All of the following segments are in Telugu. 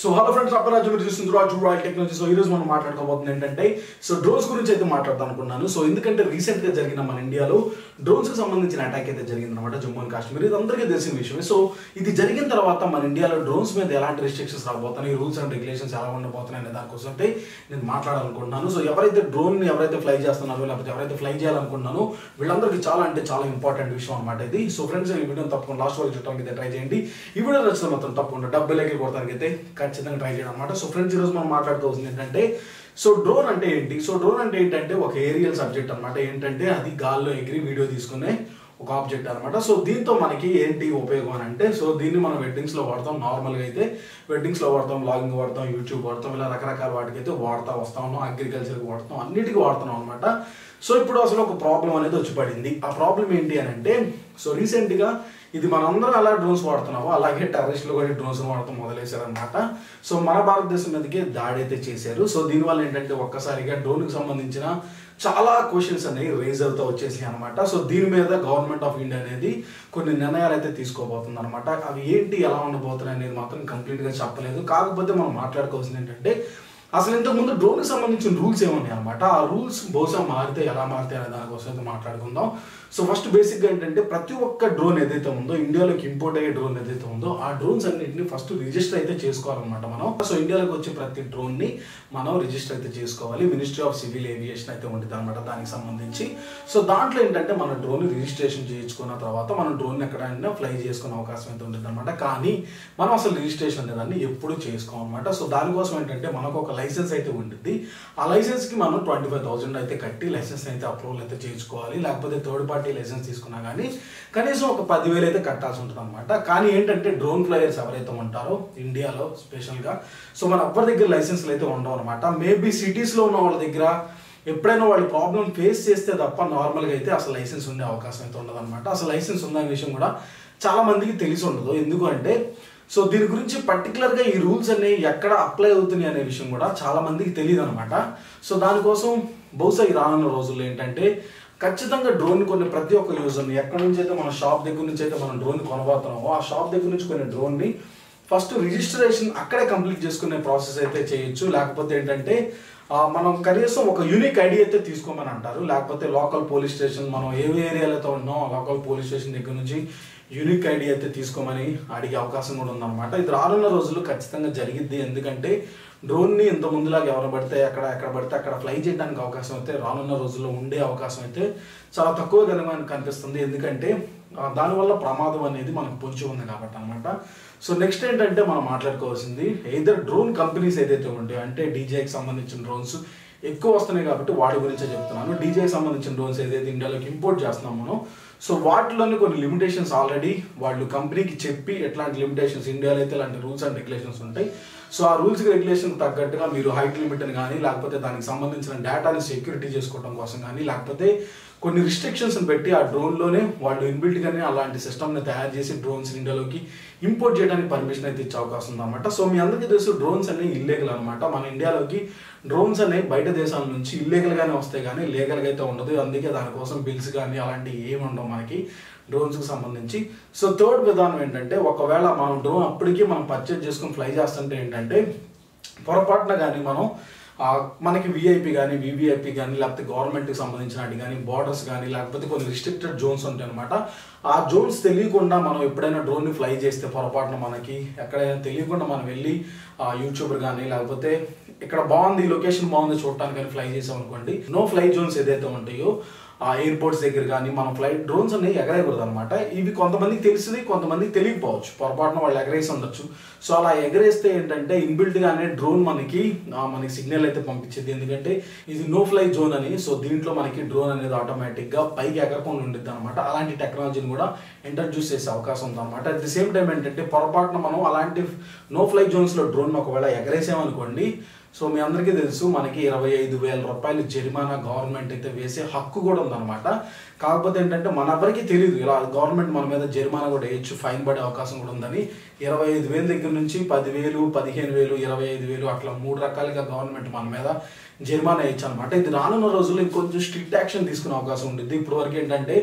సో హలో ఫ్రెండ్స్ అప్పరాజు మీరు చూస్తుంది రాజు రాయల్ టెక్నాలజీ సో ఈ రోజు మనం మాట్లాడుకోబోతుంది ఏంటంటే సో డ్రోన్స్ గురించి అయితే మాట్లాడతాను అనుకున్నాను సో ఎందుకంటే రీసెంట్ గా జరిగిన మన ఇండియాలో డ్రోన్స్ కి సంబంధించిన అటాక్ అయితే జరిగింది అనమాట జమ్మూ అండ్ కాశ్మీర్ ఇది అందరికీ తెలిసిన విషయమే సో ఇది జరిగిన తర్వాత మన ఇండియాలో డ్రోన్స్ మీద ఎలాంటి రెస్ట్రిక్షన్స్ రాబోతున్నాయి రూల్స్ అండ్ రెగ్యులేషన్స్ ఎలా ఉండబోతున్నాయి అనే దానికోసం అయితే నేను మాట్లాడాలనుకుంటున్నాను సో ఎవరైతే డ్రోన్ ని ఎవరైతే ఫ్లై చేస్తున్నారో లేకపోతే ఎవరైతే ఫ్లై చేయాలనుకుంటున్నారో వీళ్ళందరికీ చాలా అంటే చాలా ఇంపార్టెంట్ విషయం అనమాట ఇది సో ఫ్రెండ్స్ ఈ వీడియోని తప్పకుండా లాస్ట్ వరకు చూడడానికి అయితే ట్రై చేయండి ఈ వీడియో నచ్చితే మాత్రం తప్పకుండా డబ్బు లెక్కలు కొడతానికి అయితే ఖచ్చితంగా ట్రై చేయడం అనమాట సో ఫ్రెండ్స్ ఈరోజు మనం మాట్లాడుకోవాల్సింది ఏంటంటే సో డ్రోన్ అంటే ఏంటి సో డ్రోన్ అంటే ఏంటంటే ఒక ఏరియల్ సబ్జెక్ట్ అనమాట ఏంటంటే అది గాల్లో ఎగిరి వీడియో తీసుకునే ఒక ఆబ్జెక్ట్ అనమాట సో దీంతో మనకి ఏంటి ఉపయోగం అని అంటే సో దీన్ని మనం వెడ్డింగ్స్లో వాడతాం నార్మల్గా అయితే వెడ్డింగ్స్లో వాడతాం లాగింగ్ వాడతాం యూట్యూబ్ వాడతాం ఇలా రకరకాల వాటికి అయితే వాడుతూ వస్తా ఉన్నాం అగ్రికల్చర్కి వాడతాం అన్నిటికీ వాడుతున్నాం అనమాట సో ఇప్పుడు అసలు ఒక ప్రాబ్లం అనేది వచ్చి పడింది ఆ ప్రాబ్లం ఏంటి అని అంటే సో రీసెంట్గా ఇది మనందరం అలా డ్రోన్స్ వాడుతున్నాము అలాగే టెర్రరిస్టులు కూడా డ్రోన్స్ వాడటం మొదలేశారనమాట సో మన భారతదేశం మీదకి దాడి అయితే చేశారు సో దీనివల్ల ఏంటంటే ఒక్కసారిగా డ్రోన్కి సంబంధించిన చాలా క్వశ్చన్స్ అనేవి రేజ్ అవుతూ వచ్చేసాయి అనమాట సో దీని మీద గవర్నమెంట్ ఆఫ్ ఇండియా అనేది కొన్ని నిర్ణయాలు అయితే తీసుకోబోతుంది అనమాట అవి ఏంటి ఎలా ఉండబోతున్నాయి అనేది మాత్రం కంప్లీట్గా చెప్పలేదు కాకపోతే మనం మాట్లాడుకోవాల్సింది ఏంటంటే అసలు ఇంతకు ముందు డ్రోన్కి సంబంధించిన రూల్స్ ఏమున్నాయి అనమాట ఆ రూల్స్ బహుశా మారితే ఎలా మారితే అనే దానికోసం అయితే మాట్లాడుకుందాం సో ఫస్ట్ బేసిక్గా ఏంటంటే ప్రతి ఒక్క డ్రోన్ ఏదైతే ఉందో ఇండియాలోకి ఇంపోర్ట్ అయ్యే డ్రోన్ ఏదైతే ఉందో ఆ డ్రోన్స్ అన్నింటిని ఫస్ట్ రిజిస్టర్ అయితే చేసుకోవాలన్నమాట మనం సో ఇండియాలోకి వచ్చే ప్రతి డ్రోన్ని మనం రిజిస్టర్ అయితే చేసుకోవాలి మినిస్ట్రీ ఆఫ్ సివిల్ ఏవియేషన్ అయితే ఉంటుంది అనమాట దానికి సంబంధించి సో దాంట్లో ఏంటంటే మన డ్రోన్ రిజిస్ట్రేషన్ చేయించుకున్న తర్వాత మనం డ్రోన్ ఎక్కడైనా ఫ్లై చేసుకునే అవకాశం అయితే ఉంటుంది అనమాట కానీ మనం అసలు రిజిస్ట్రేషన్ అనేదాన్ని ఎప్పుడు చేసుకోమన్నమాట సో దానికోసం ఏంటంటే మనకు ఒక లైసెన్స్ అయితే ఉంటుంది ఆ లైసెన్స్కి మనం ట్వంటీ ఫైవ్ థౌసండ్ అయితే కట్టి లైసెన్స్ అయితే అప్రూవల్ అయితే చేయించుకోవాలి లేకపోతే థర్డ్ పార్టీ లైసెన్స్ తీసుకున్నా కానీ కనీసం ఒక పదివేలు అయితే కట్టాల్సి ఉంటుంది అనమాట కానీ ఏంటంటే డ్రోన్ ఫ్లైయర్స్ ఎవరైతే ఉంటారో ఇండియాలో స్పెషల్గా సో మన ఎవరి దగ్గర లైసెన్స్లు అయితే ఉండవు అనమాట మేబీ సిటీస్లో ఉన్న వాళ్ళ దగ్గర ఎప్పుడైనా వాళ్ళు ప్రాబ్లం ఫేస్ చేస్తే తప్ప నార్మల్గా అయితే అసలు లైసెన్స్ ఉండే అవకాశం అయితే ఉండదు అనమాట అసలు లైసెన్స్ ఉందనే విషయం కూడా చాలా మందికి తెలిసి ఉండదు ఎందుకు అంటే సో దీని గురించి పర్టికులర్గా ఈ రూల్స్ అనేవి ఎక్కడ అప్లై అవుతున్నాయి అనే విషయం కూడా చాలా మందికి తెలియదు అనమాట సో దానికోసం బహుశా ఈ రానున్న రోజుల్లో ఏంటంటే ఖచ్చితంగా డ్రోన్ కొన్ని ప్రతి ఒక్క యూజర్ని ఎక్కడి నుంచి అయితే మన షాప్ దగ్గర నుంచి అయితే మనం డ్రోన్ కొనబోతున్నామో ఆ షాప్ దగ్గర నుంచి కొన్ని డ్రోన్ని ఫస్ట్ రిజిస్ట్రేషన్ అక్కడే కంప్లీట్ చేసుకునే ప్రాసెస్ అయితే చేయొచ్చు లేకపోతే ఏంటంటే ఆ, మనం కనీసం ఒక యూనిక్ ఐడి అయితే తీసుకోమని అంటారు లేకపోతే లోకల్ పోలీస్ స్టేషన్ మనం ఏ ఏరియాలో అయితే ఉన్నాం ఆ లోకల్ పోలీస్ స్టేషన్ దగ్గర నుంచి యూనిక్ ఐడి అయితే తీసుకోమని అడిగే అవకాశం కూడా ఉందన్నమాట ఇది రానున్న రోజుల్లో ఖచ్చితంగా జరిగిద్ది ఎందుకంటే డ్రోన్ని ఇంత ముందులాగా ఎవరు పడితే ఎక్కడ ఎక్కడ పడితే అక్కడ ఫ్లై చేయడానికి అవకాశం అయితే రానున్న రోజుల్లో ఉండే అవకాశం అయితే చాలా తక్కువగానే మనకు కనిపిస్తుంది ఎందుకంటే ఆ, దానివల్ల ప్రమాదం అనేది మనకు పొంచి ఉంది కాబట్టి అనమాట సో నెక్స్ట్ ఏంటంటే మనం మాట్లాడుకోవాల్సింది ఏదర్ డ్రోన్ కంపెనీస్ ఏదైతే ఉంటాయో అంటే డీజేకి సంబంధించిన డ్రోన్స్ ఎక్కువ వస్తున్నాయి కాబట్టి వాటి గురించే చెప్తున్నాను డీజేకి సంబంధించిన డ్రోన్స్ ఏదైతే ఇండియాలోకి ఇంపోర్ట్ చేస్తున్నాం మనం సో వాటిలోనే కొన్ని లిమిటేషన్స్ ఆల్రెడీ వాళ్ళు కంపెనీకి చెప్పి ఎట్లాంటి లిమిటేషన్స్ ఇండియాలో అయితే ఇలాంటి రూల్స్ అండ్ రెగ్యులేషన్స్ ఉంటాయి సో ఆ రూల్స్కి రెగ్యులేషన్ తగ్గట్టుగా మీరు హైట్ లిమిట్ని కానీ లేకపోతే దానికి సంబంధించిన డేటాని సెక్యూరిటీ చేసుకోవడం కోసం కానీ లేకపోతే కొన్ని రిస్ట్రిక్షన్స్ పెట్టి ఆ డ్రోన్లోనే వాళ్ళు ఇన్బిల్ట్గానే అలాంటి సిస్టమ్ని తయారు చేసి డ్రోన్స్ ఇండియాలోకి ఇంపోర్ట్ చేయడానికి పర్మిషన్ అయితే ఇచ్చే అవకాశం ఉందన్నమాట సో మీ అందరికీ తెలుసు డ్రోన్స్ అనేవి ఇల్లీగల్ అనమాట మన ఇండియాలోకి డ్రోన్స్ అనేవి బయట దేశాల నుంచి ఇల్లీగల్గానే వస్తాయి కానీ లీగల్గా అయితే ఉండదు అందుకే దానికోసం బిల్స్ కానీ అలాంటివి ఏమి ఉండవు మనకి డ్రోన్స్కి సంబంధించి సో థర్డ్ విధానం ఏంటంటే ఒకవేళ మనం డ్రోన్ అప్పటికి మనం పర్చేజ్ చేసుకుని ఫ్లై చేస్తుంటే ఏంటంటే పొరపాటున కానీ మనం ఆ, మనకి విఐపి కానీ వివిఐపి కానీ లేకపోతే గవర్నమెంట్కి సంబంధించిన వాటి కానీ బార్డర్స్ కానీ లేకపోతే కొన్ని రిస్ట్రిక్టెడ్ జోన్స్ ఉంటాయి అనమాట ఆ జోన్స్ తెలియకుండా మనం ఎప్పుడైనా డ్రోన్ని ఫ్లై చేస్తే పొరపాటున మనకి ఎక్కడైనా తెలియకుండా మనం వెళ్ళి ఆ, యూట్యూబర్ కానీ లేకపోతే ఇక్కడ బాగుంది ఈ లొకేషన్ బాగుంది చూడటానికి కానీ ఫ్లై చేసాం అనుకోండి నో ఫ్లై జోన్స్ ఏదైతే ఉంటాయో ఆ ఎయిర్పోర్ట్స్ దగ్గర కానీ మనం ఫ్లైట్ డ్రోన్స్ అనేవి ఎగరేయకూడదు అనమాట ఇవి కొంతమందికి తెలిసింది కొంతమందికి తెలియకపోవచ్చు పొరపాటున వాళ్ళు ఎగరేసి ఉండొచ్చు సో అలా ఎగరేస్తే ఏంటంటే ఇన్బిల్ట్ గానే డ్రోన్ మనకి ఆ, మనకి సిగ్నల్ అయితే పంపించేది ఎందుకంటే ఇది నో ఫ్లై జోన్ అని సో దీంట్లో మనకి డ్రోన్ అనేది ఆటోమేటిక్ గా పైకి ఎగరకుండా ఉండిద్ది అనమాట అలాంటి టెక్నాలజీని కూడా ఇంట్రడ్యూస్ చేసే అవకాశం ఉంది అనమాట అట్ ది సేమ్ టైం ఏంటంటే పొరపాటున మనం అలాంటి నో ఫ్లై జోన్స్ లో డ్రోన్ ఒకవేళ ఎగరేసామనుకోండి సో మీ అందరికీ తెలుసు మనకి ఇరవై ఐదు వేల రూపాయలు జరిమానా గవర్నమెంట్ అయితే వేసే హక్కు కూడా ఉందన్నమాట కాకపోతే ఏంటంటే మన ఎవరికి తెలియదు ఇలా గవర్నమెంట్ మన మీద జరిమానా కూడా వేయచ్చు ఫైన్ పడే అవకాశం కూడా ఉందని ఇరవై ఐదు వేల దగ్గర నుంచి పదివేలు పదిహేను వేలు ఇరవై ఐదు వేలు అట్లా మూడు రకాలుగా గవర్నమెంట్ మన మీద జరిమానా వేయచ్చు అనమాట ఇది రానున్న రోజుల్లో ఇంకొంచెం స్ట్రిక్ట్ యాక్షన్ తీసుకునే అవకాశం ఉంటుంది ఇప్పుడు వరకు ఏంటంటే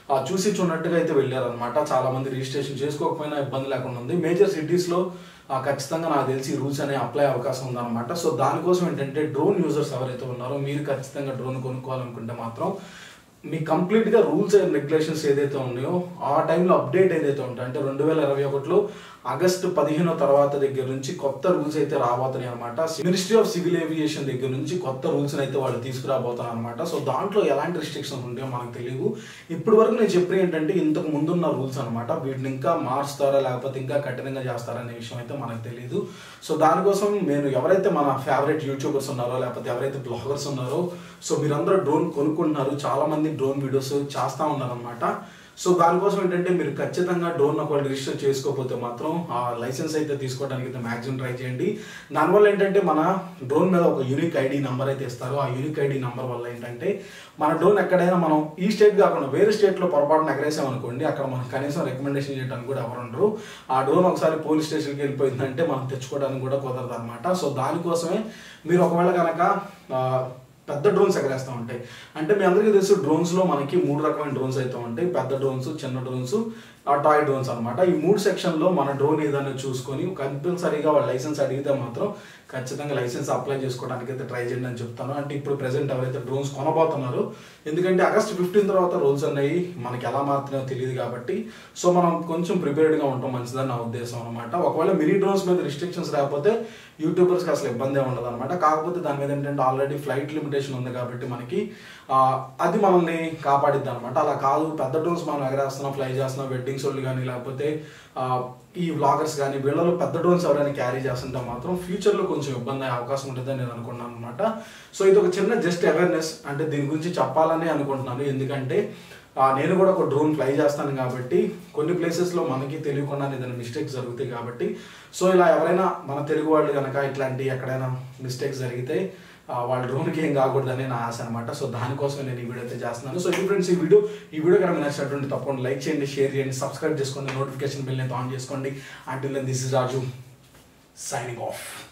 ఆ, చూసి చూడనట్టుగా అయితే వెళ్ళారనమాట చాలా మంది రిజిస్ట్రేషన్ చేసుకోకపోయినా ఇబ్బంది లేకుండా ఉంది మేజర్ సిటీస్లో ఖచ్చితంగా నాకు తెలిసి రూల్స్ అనే అప్లై అవకాశం ఉందన్నమాట సో దానికోసం ఏంటంటే డ్రోన్ యూజర్స్ ఎవరైతే ఉన్నారో మీరు ఖచ్చితంగా డ్రోన్ కొనుక్కోవాలనుకుంటే మాత్రం మీ కంప్లీట్గా రూల్స్ అండ్ రెగ్యులేషన్స్ ఏదైతే ఉన్నాయో ఆ టైంలో అప్డేట్ ఏదైతే ఉంటాయో అంటే రెండు వేల ఇరవై ఒకటిలో ఆగస్టు పదిహేనో తర్వాత దగ్గర నుంచి కొత్త రూల్స్ అయితే రాబోతున్నాయి అనమాట మినిస్ట్రీ ఆఫ్ సివిల్ ఏవియేషన్ దగ్గర నుంచి కొత్త రూల్స్ అయితే వాళ్ళు తీసుకురాబోతున్నారు అనమాట సో దాంట్లో ఎలాంటి రిస్ట్రిక్షన్స్ ఉంటాయో మనకు తెలియదు ఇప్పటి వరకు నేను చెప్పిన ఏంటంటే ఇంతకు ముందున్న రూల్స్ అనమాట వీటిని ఇంకా మార్చుతారా లేకపోతే ఇంకా కఠినంగా చేస్తారా అనే విషయం అయితే మనకు తెలియదు సో దానికోసం నేను ఎవరైతే మన ఫేవరెట్ యూట్యూబర్స్ ఉన్నారో లేకపోతే ఎవరైతే బ్లాగర్స్ ఉన్నారో సో మీరందరూ డ్రోన్ కొనుక్కుంటున్నారు చాలా మంది డ్రోన్ వీడియోస్ చేస్తూ ఉన్నారనమాట సో దానికోసం ఏంటంటే మీరు ఖచ్చితంగా డ్రోన్ ఒకవేళ రిజిస్టర్ చేసుకోకపోతే మాత్రం ఆ లైసెన్స్ అయితే తీసుకోవడానికి అయితే మ్యాక్సిమం ట్రై చేయండి దానివల్ల ఏంటంటే మన డ్రోన్ మీద ఒక యూనిక్ ఐడి నెంబర్ అయితే ఇస్తారు ఆ యూనిక్ ఐడి నెంబర్ వల్ల ఏంటంటే మన డ్రోన్ ఎక్కడైనా మనం ఈ స్టేట్ కాకుండా వేరే స్టేట్లో పొరపాటున ఎగరేసాం అనుకోండి అక్కడ మనం కనీసం రికమెండేషన్ చేయడానికి కూడా ఎవరు ఉండరు ఆ డ్రోన్ ఒకసారి పోలీస్ స్టేషన్కి వెళ్ళిపోయిందంటే మనం తెచ్చుకోవడానికి కూడా కుదరదు అనమాట సో దానికోసమే మీరు ఒకవేళ కనుక ఆ, పెద్ద డ్రోన్స్ ఎగరేస్తూ ఉంటాయి అంటే మీ అందరికీ తెలుసు డ్రోన్స్లో మనకి మూడు రకమైన డ్రోన్స్ అయితే ఉంటాయి పెద్ద డ్రోన్స్ చిన్న డ్రోన్స్ ఆ టాయ్ డ్రోన్స్ అనమాట ఈ మూడు సెక్షన్లో మన డ్రోన్ ఏదైనా చూసుకొని కంపల్సరీగా వాళ్ళ లైసెన్స్ అడిగితే మాత్రం ఖచ్చితంగా లైసెన్స్ అప్లై చేసుకోవడానికి అయితే ట్రై చేయండి అని చెప్తాను అంటే ఇప్పుడు ప్రెసెంట్ ఎవరైతే డ్రోన్స్ కొనబోతున్నారో ఎందుకంటే ఆగస్ట్ ఫిఫ్టీన్ తర్వాత రూల్స్ అనేవి మనకి ఎలా మారుతున్నాయో తెలియదు కాబట్టి సో మనం కొంచెం ప్రిపేర్డ్గా ఉంటాం మంచిదని నా ఉద్దేశం అనమాట ఒకవేళ మినీ డ్రోన్స్ మీద రిస్ట్రిక్షన్స్ లేకపోతే యూట్యూబర్స్కి అసలు ఇబ్బంది ఉండదు అనమాట కాకపోతే దాని మీద ఏంటంటే ఆల్రెడీ ఫ్లైట్ లిమిటేషన్ ఉంది కాబట్టి మనకి ఆ, అది మనల్ని కాపాడిద్ది అనమాట అలా కాదు పెద్ద డ్రోన్స్ మనం ఎగరేస్తున్నాం ఫ్లై చేస్తున్నాం వెడ్డింగ్స్ వాళ్ళు కానీ లేకపోతే ఆ, ఈ వ్లాగర్స్ కానీ వీళ్ళలో పెద్ద డ్రోన్స్ ఎవరైనా క్యారీ చేస్తుంటే మాత్రం ఫ్యూచర్లో కొంచెం ఇబ్బంది అయ్యే అవకాశం ఉంటుందని నేను అనుకున్నాను అనమాట సో ఇది ఒక చిన్న జస్ట్ అవేర్నెస్ అంటే దీని గురించి చెప్పాలని అనుకుంటున్నాను ఎందుకంటే ఆ, నేను కూడా ఒక డ్రోన్ ఫ్లై చేస్తాను కాబట్టి కొన్ని ప్లేసెస్లో మనకి తెలియకుండా ఏదైనా మిస్టేక్స్ జరుగుతాయి కాబట్టి సో ఇలా ఎవరైనా మన తెలుగు వాళ్ళు కనుక ఇట్లాంటి ఎక్కడైనా మిస్టేక్స్ జరిగితే ఆ, వాళ్ళ డ్రోన్కి ఏం కాకూడదని నా ఆశ అనమాట సో దానికోసం నేను ఈ వీడియో అయితే చేస్తున్నాను సో ఇది ఫ్రెండ్స్ ఈ వీడియో ఈ వీడియో కనుక మీకు నచ్చినటువంటి తప్పకుండా లైక్ చేయండి షేర్ చేయండి సబ్స్క్రైబ్ చేసుకోండి నోటిఫికేషన్ బిల్ అయితే ఆన్ చేసుకోండి until this is Raju signing of